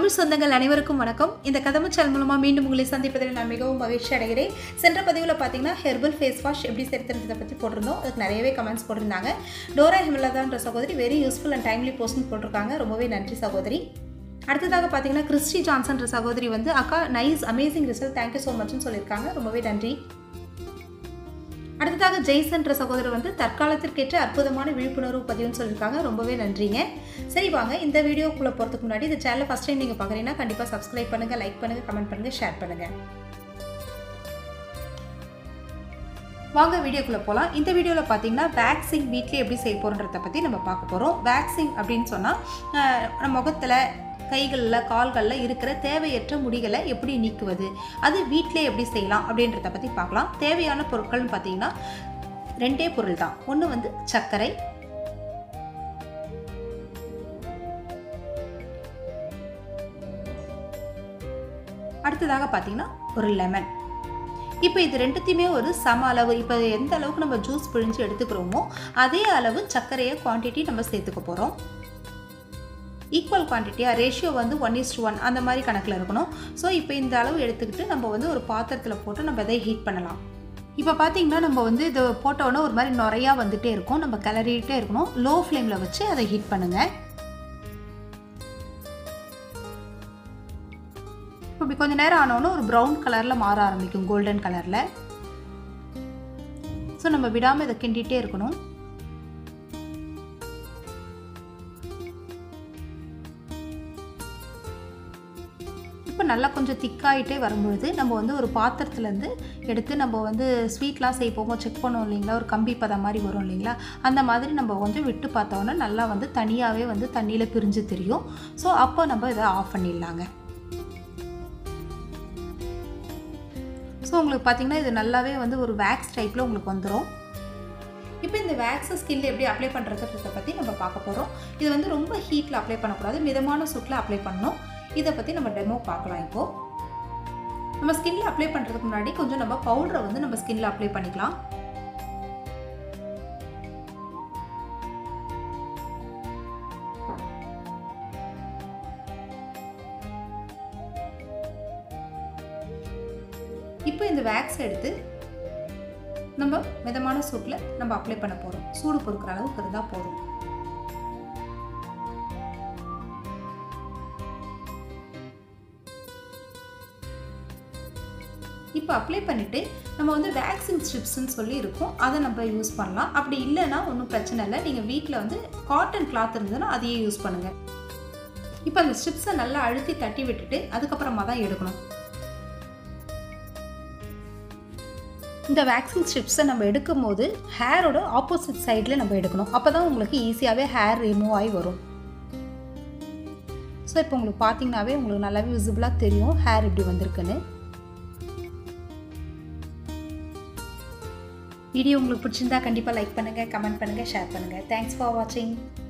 தமிழ் சொந்தங்கள் அனைவருக்கும் வணக்கம் இந்த கதம்பு சேனல் மூலமாக மீண்டும் உங்களை சந்திப்பதில் நான் மிகவும் மகிழ்ச்சி அடைகிறேன் சென்ற பதிவில் பார்த்தீங்கன்னா ஹெர்பல் ஃபேஸ் வாஷ் எப்படி சேர்த்துறதை பற்றி போட்டிருந்தோம் அதுக்கு நிறையவே கமெண்ட்ஸ் போட்டிருந்தாங்க டோரா ஹிமலதான்ற சகோதரி வெரி யூஸ்ஃபுல் அண்ட் டைம்லி போஸ்ட்னு போட்டிருக்காங்க ரொம்பவே நன்றி சகோதரி அடுத்ததாக பார்த்தீங்கன்னா கிறிஸ்டி ஜான்சன்ற சகோதரி வந்து அக்கா nice amazing result thank you so மச்னு சொல்லியிருக்காங்க ரொம்பவே நன்றி அடுத்ததாக ஜெய்சன்ற சகோதரர் வந்து தற்காலத்திற்கேற்ற அற்புதமான விழிப்புணர்வு பதிவுன்னு சொல்லியிருக்காங்க ரொம்பவே நன்றிங்க சரி வாங்க இந்த வீடியோக்குள்ளே போகிறதுக்கு முன்னாடி இந்த சேனலை ஃபஸ்ட் டைம் நீங்கள் பார்க்குறீங்கன்னா கண்டிப்பாக சப்ஸ்கிரைப் பண்ணுங்கள் லைக் பண்ணுங்கள் கமெண்ட் பண்ணுங்கள் ஷேர் பண்ணுங்கள் வாங்க வீடியோக்குள்ளே போகலாம் இந்த வீடியோவில் பார்த்தீங்கன்னா வேக்சிங் வீட்லேயே எப்படி செய்ய போகிறன்றதை பற்றி நம்ம பார்க்க போகிறோம் வேக்சிங் அப்படின்னு சொன்னால் நம்ம முகத்தில் கைகளில் கால்களில் இருக்கிற தேவையற்ற முடிகளை எப்படி நீக்குவது அது வீட்டிலே எப்படி செய்யலாம் அப்படின்றத பற்றி பார்க்கலாம் தேவையான பொருட்கள்னு பார்த்தீங்கன்னா ரெண்டே பொருள் தான் ஒன்று வந்து சர்க்கரை அடுத்ததாக பார்த்தீங்கன்னா ஒரு லெமன் இப்போ இது ரெண்டுத்தையுமே ஒரு சம அளவு இப்போ எந்த அளவுக்கு நம்ம ஜூஸ் பிழிஞ்சு எடுத்துக்கிறோமோ அதே அளவு சர்க்கரையை குவான்டிட்டி நம்ம சேர்த்துக்க போகிறோம் ஈக்குவல் குவான்டிட்டியாக ரேஷியோ வந்து ஒன் இஸ் ஒன் அந்த மாதிரி கணக்கில் இருக்கணும் ஸோ இப்போ இந்த அளவு எடுத்துக்கிட்டு நம்ம வந்து ஒரு பாத்திரத்தில் போட்டு நம்ம அதை ஹீட் பண்ணலாம் இப்போ பார்த்தீங்கன்னா நம்ம வந்து இது போட்டோன்னே ஒரு மாதிரி நுறையா வந்துகிட்டே இருக்கும் நம்ம கிளறிட்டே இருக்கணும் லோ ஃப்ளேமில் வச்சு அதை ஹீட் பண்ணுங்கள் இப்போ இப்படி கொஞ்சம் நேரம் ஆனோன்னு ஒரு ப்ரௌன் கலரில் மாற ஆரம்பிக்கும் கோல்டன் கலரில் ஸோ நம்ம விடாமல் இதை கிண்டிகிட்டே இருக்கணும் இப்போ நல்லா கொஞ்சம் திக்காயிட்டே வரும்பொழுது நம்ம வந்து ஒரு பாத்திரத்துலேருந்து எடுத்து நம்ம வந்து ஸ்வீட்லாம் செய்வோமோ செக் பண்ணோம் இல்லைங்களா ஒரு கம்பி பதம் மாதிரி வரும் இல்லைங்களா அந்த மாதிரி நம்ம கொஞ்சம் விட்டு பார்த்தோன்னா நல்லா வந்து தனியாகவே வந்து தண்ணியில் பிரிஞ்சு தெரியும் ஸோ அப்போ நம்ம இதை ஆஃப் பண்ணிடலாங்க ஸோ உங்களுக்கு பார்த்தீங்கன்னா இது நல்லாவே வந்து ஒரு வேக்ஸ் டைப்பில் உங்களுக்கு வந்துடும் இப்போ இந்த வேக்ஸை ஸ்கின்ல எப்படி அப்ளை பண்ணுறதுன்றதை பற்றி நம்ம பார்க்க போகிறோம் இது வந்து ரொம்ப ஹீட்டில் அப்ளை பண்ணக்கூடாது மிதமான சூட்டில் அப்ளை பண்ணணும் இதை பற்றி நம்ம டெமோ பார்க்கலாம் இப்போது நம்ம ஸ்கின்ல அப்ளை பண்ணுறதுக்கு முன்னாடி கொஞ்சம் நம்ம பவுடரை வந்து நம்ம ஸ்கின்ல அப்ளை பண்ணிக்கலாம் இப்போ இந்த வேக்ஸ் எடுத்து நம்ம மிதமான சூட்டில் நம்ம அப்ளை பண்ண போகிறோம் சூடு பொறுக்கிற அளவுக்கு இருந்தால் போதும் இப்போ அப்ளை பண்ணிவிட்டு நம்ம வந்து வேக்சின் ஸ்ட்ரிப்ஸ்ன்னு சொல்லி இருக்கும் அதை நம்ம யூஸ் பண்ணலாம் அப்படி இல்லைன்னா ஒன்றும் பிரச்சனை இல்லை நீங்கள் வீட்டில் வந்து காட்டன் கிளாத் இருந்ததுன்னா அதையே யூஸ் பண்ணுங்கள் இப்போ அந்த ஸ்ட்ரிப்ஸை நல்லா அழுத்தி தட்டி விட்டுட்டு அதுக்கப்புறமா தான் எடுக்கணும் இந்த வேக்சின் ஸ்ட்ரிப்ஸை நம்ம எடுக்கும் போது ஹேரோட ஆப்போசிட் சைடில் நம்ம எடுக்கணும் அப்போ தான் உங்களுக்கு ஈஸியாகவே ஹேர் ரிமூவ் ஆகி வரும் ஸோ இப்போ உங்களுக்கு பார்த்தீங்கன்னாவே உங்களுக்கு நல்லாவே விசிபிளாக தெரியும் ஹேர் இப்படி வந்திருக்குன்னு வீடியோ உங்களுக்கு பிடிச்சிருந்தா கண்டிப்பாக லைக் பண்ணுங்கள் கமெண்ட் பண்ணுங்கள் ஷேர் பண்ணுங்கள் தேங்க்ஸ் ஃபார் வாட்சிங்